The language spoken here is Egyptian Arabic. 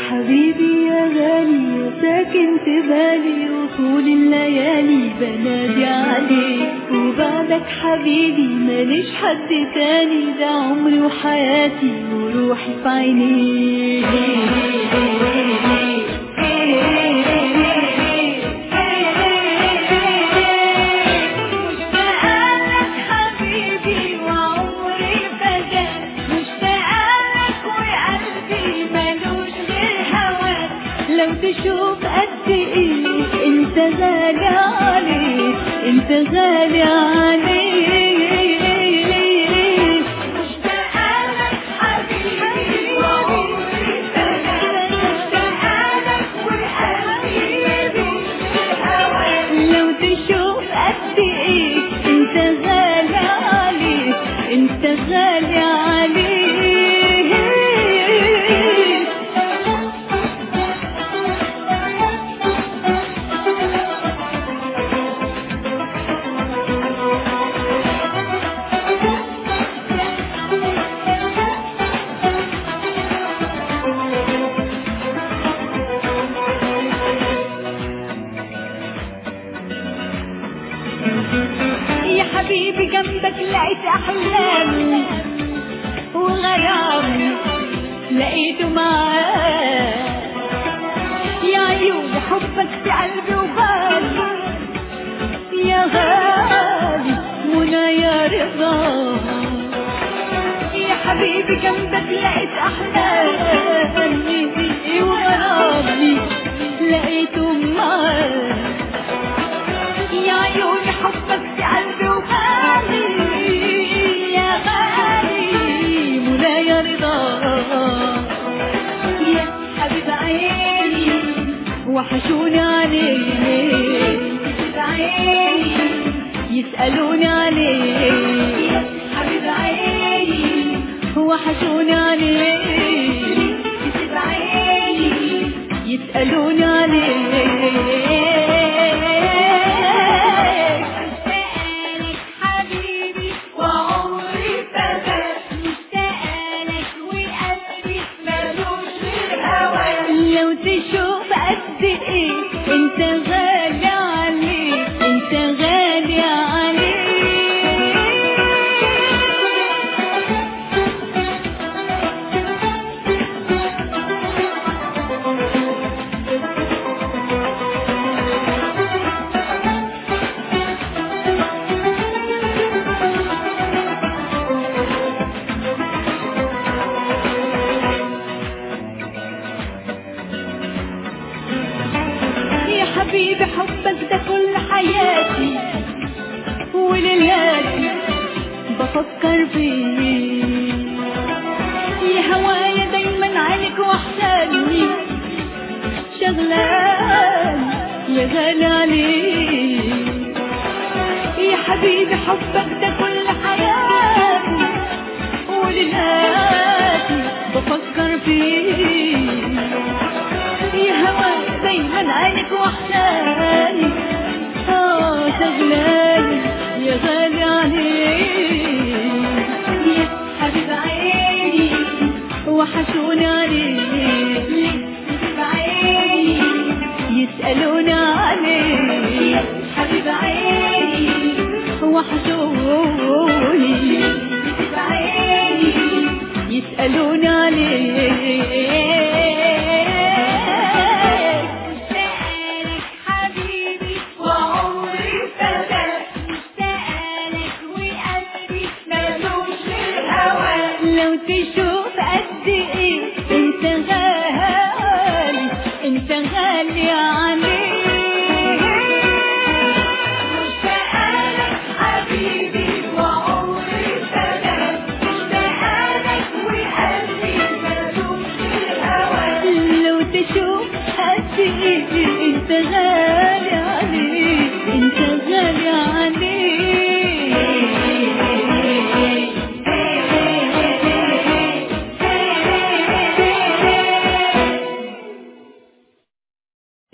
حبيبي يا غالي يا ساكن في بالي وطول الليالي بنادي عليك وبعدك حبيبي ماليش حد تاني ده عمري وحياتي وروحي في لو تشوف قد ايه انت غالي عليك انت غالي عليك لو تشوف قد ايه انت غالي عليك انت غالي عليك يا حبيبي جنبك لقيت احلامي وغرامي لقيته معاك يا عيوني حبك في قلبي وبالي يا غالي منى يا رضا يا حبيبي جنبك لقيت احلامي وغرامي لقيته معاك يا عيوني حبك في قلبي وغالي يا غالي منى يا رضا يا حبيب عيني وحشوني عليك عيني يسألوني عليك يا حبيب عيني وحشوني عليك عيني يسألوني عليك حبيبي وعمري فداك مشتاقلك وقلبي ملوش غير هواك لو تشوف قد ايه انت غالي عليك انت غالي عليك يا حبيبي حبك ده كل حياتي وليلاتي بفكر فيه يا هوايا دايما عينك وحشاني شغلان يا غالي عليك يا حبيبي حبك ده كل حياتي وليلاتي بفكر فيه يا هوا دايما عينك وحشاني اه شغلاني يا غالي عليك يا حبيب عيني وحشوني عليك عيني يسألوني عليك يا حبيب عيني وحشوني عيني يسألوني عليك مشتاقلك حبيبي وعمري فداك مشتاقلك وقلبي ملوش غير هواك لو تشوف قد ايه انت غالي انت غالي عليك مشتاقلك حبيبي وعمري فداك مشتاقلك وقلبي ملوش غير هواك لو تشوف قد ايه انت غالي